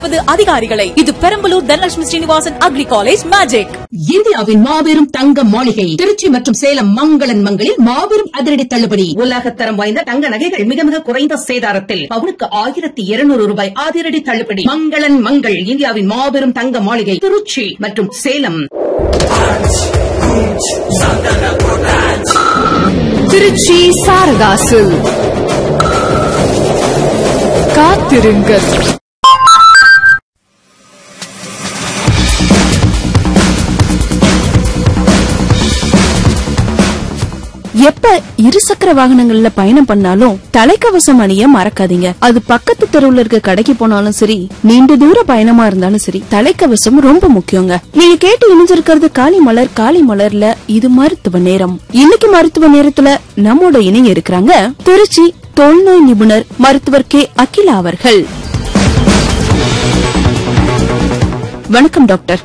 நமது அதிகாரிகளை இது Perambalur Dhanalakshmi Srinivasan agri college magic இந்தியாவின் மாபெரும் தங்க மாளிகை திருச்சி மற்றும் சேலம் மங்களன் மங்களில் மாபெரும் அதிரடி தள்ளுபடி உலகத்தரம் வாய்ந்த தங்க நகைகள் மிக மிக குறைந்த சேதாரத்தில் பவுனுக்கு ஆயிரத்தி இருநூறு ரூபாய் அதிரடி தள்ளுபடி மங்களன் மங்கள் இந்தியாவின் மாபெரும் தங்க மாளிகை திருச்சி மற்றும் சேலம் திருச்சி சாரதாசு காத்திருங்கள் எப்ப இருசக்கர வாகனங்கள்ல பயணம் பண்ணாலும் தலைக்கவசம் அணிய மறக்காதீங்க அது பக்கத்து தெருவுல இருக்க கடைக்கு போனாலும் சரி நீண்ட தூர பயணமா இருந்தாலும் சரி தலைக்கவசம் ரொம்ப முக்கியங்க நீங்க கேட்டு இணைஞ்சிருக்கிறது காலை மலர் காலை மலர்ல இது மருத்துவ நேரம் இன்னைக்கு மருத்துவ நேரத்துல நம்மோட இணைய இருக்கிறாங்க திருச்சி தொல்நோய் நிபுணர் மருத்துவர் கே அகிலா அவர்கள் வணக்கம் டாக்டர்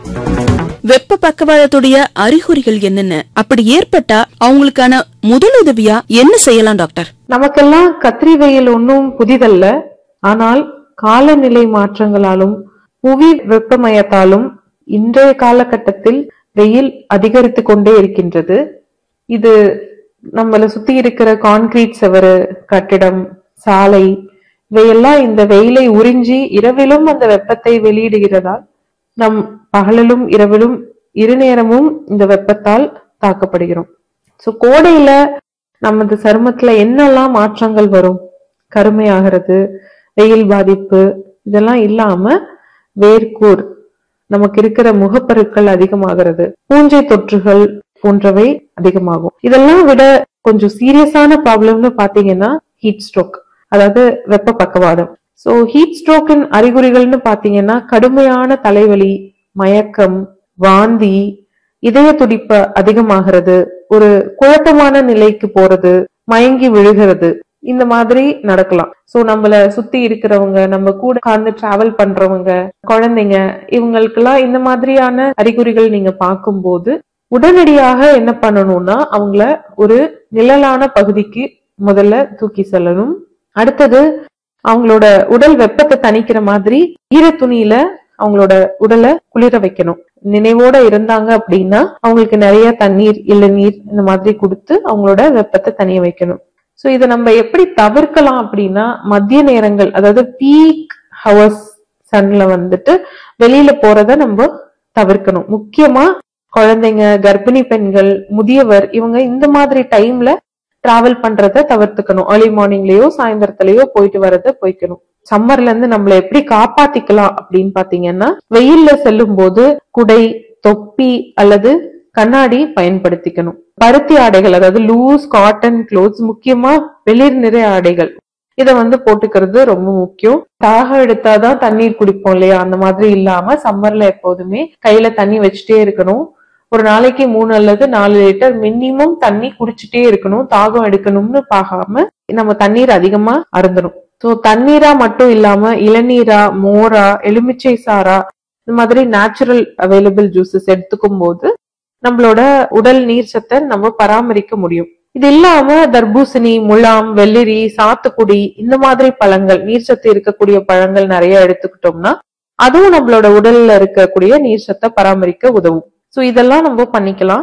வெப்ப பக்கவாதத்துடைய அறிகுறிகள் என்னென்ன அப்படி ஏற்பட்டா அவங்களுக்கான முதலுதவியா என்ன செய்யலாம் டாக்டர் நமக்கெல்லாம் கத்திரி வெயில் ஒன்றும் புதிதல்ல ஆனால் காலநிலை மாற்றங்களாலும் புவி வெப்பமயத்தாலும் இன்றைய காலகட்டத்தில் வெயில் அதிகரித்து கொண்டே இருக்கின்றது இது நம்மளை சுத்தி இருக்கிற கான்கிரீட் செவரு கட்டிடம் சாலை இவையெல்லாம் இந்த வெயிலை உறிஞ்சி இரவிலும் அந்த வெப்பத்தை வெளியிடுகிறதால் நம் பகலிலும் இரவிலும் இருநேரமும் இந்த வெப்பத்தால் தாக்கப்படுகிறோம் சோ கோடையில நமது சருமத்துல என்னெல்லாம் மாற்றங்கள் வரும் கருமையாகிறது வெயில் பாதிப்பு இதெல்லாம் இல்லாம வேர்க்கூர் நமக்கு இருக்கிற முகப்பருக்கள் அதிகமாகிறது பூஞ்சை தொற்றுகள் போன்றவை அதிகமாகும் இதெல்லாம் விட கொஞ்சம் சீரியஸான ப்ராப்ளம்னு பாத்தீங்கன்னா ஹீட் ஸ்ட்ரோக் அதாவது வெப்ப பக்கவாதம் சோ ஹீட் ஸ்ட்ரோக்கின் அறிகுறிகள்னு பாத்தீங்கன்னா கடுமையான தலைவலி மயக்கம் வாந்தி இதய துடிப்பு அதிகமாகிறது ஒரு குழப்பமான நிலைக்கு போறது மயங்கி விழுகிறது இந்த மாதிரி நடக்கலாம் சோ நம்மள சுத்தி இருக்கிறவங்க நம்ம கூட உட்கார்ந்து டிராவல் பண்றவங்க குழந்தைங்க இவங்களுக்கெல்லாம் இந்த மாதிரியான அறிகுறிகள் நீங்க பார்க்கும்போது உடனடியாக என்ன பண்ணணும்னா அவங்கள ஒரு நிழலான பகுதிக்கு முதல்ல தூக்கி செல்லணும் அடுத்தது அவங்களோட உடல் வெப்பத்தை தணிக்கிற மாதிரி ஈர துணியில அவங்களோட உடலை குளிர வைக்கணும் நினைவோட இருந்தாங்க அப்படின்னா அவங்களுக்கு நிறைய தண்ணீர் இளநீர் இந்த மாதிரி கொடுத்து அவங்களோட வெப்பத்தை தனிய வைக்கணும் சோ இதை நம்ம எப்படி தவிர்க்கலாம் அப்படின்னா மதிய நேரங்கள் அதாவது பீக் ஹவர்ஸ் சன்ல வந்துட்டு வெளியில போறத நம்ம தவிர்க்கணும் முக்கியமா குழந்தைங்க கர்ப்பிணி பெண்கள் முதியவர் இவங்க இந்த மாதிரி டைம்ல டிராவல் பண்றத தவிர்த்துக்கணும் ஏர்லி மார்னிங்லயோ சாயந்தரத்திலயோ போயிட்டு வரத போய்க்கணும் சம்மர்ல இருந்து நம்மள எப்படி காப்பாத்திக்கலாம் அப்படின்னு பாத்தீங்கன்னா வெயில்ல செல்லும் போது குடை தொப்பி அல்லது கண்ணாடி பயன்படுத்திக்கணும் பருத்தி ஆடைகள் அதாவது லூஸ் காட்டன் க்ளோத்ஸ் முக்கியமா வெளிர் நிற ஆடைகள் இத வந்து போட்டுக்கிறது ரொம்ப முக்கியம் தாகம் எடுத்தாதான் தண்ணீர் குடிப்போம் இல்லையா அந்த மாதிரி இல்லாம சம்மர்ல எப்போதுமே கையில தண்ணி வச்சுட்டே இருக்கணும் ஒரு நாளைக்கு மூணு அல்லது நாலு லிட்டர் மினிமம் தண்ணி குடிச்சிட்டே இருக்கணும் தாகம் எடுக்கணும்னு பார்க்காம நம்ம தண்ணீர் அதிகமா அருந்தணும் சோ தண்ணீரா மட்டும் இல்லாம இளநீரா மோரா எலுமிச்சை சாரா இந்த மாதிரி நேச்சுரல் அவைலபிள் ஜூசஸ் எடுத்துக்கும் போது நம்மளோட உடல் நீர் சத்தை நம்ம பராமரிக்க முடியும் இது இல்லாம தர்பூசணி முலாம் வெள்ளரி சாத்துக்குடி இந்த மாதிரி பழங்கள் நீர் சத்து இருக்கக்கூடிய பழங்கள் நிறைய எடுத்துக்கிட்டோம்னா அதுவும் நம்மளோட உடல்ல இருக்கக்கூடிய நீர் சத்தை பராமரிக்க உதவும் சோ இதெல்லாம் நம்ம பண்ணிக்கலாம்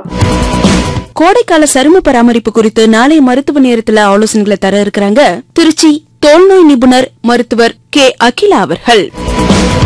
கோடைக்கால சரும பராமரிப்பு குறித்து நாளை மருத்துவ நேரத்துல ஆலோசனைகளை தர இருக்கிறாங்க திருச்சி தோல்நோய் நிபுணர் மருத்துவர் கே அகிலா அவர்கள்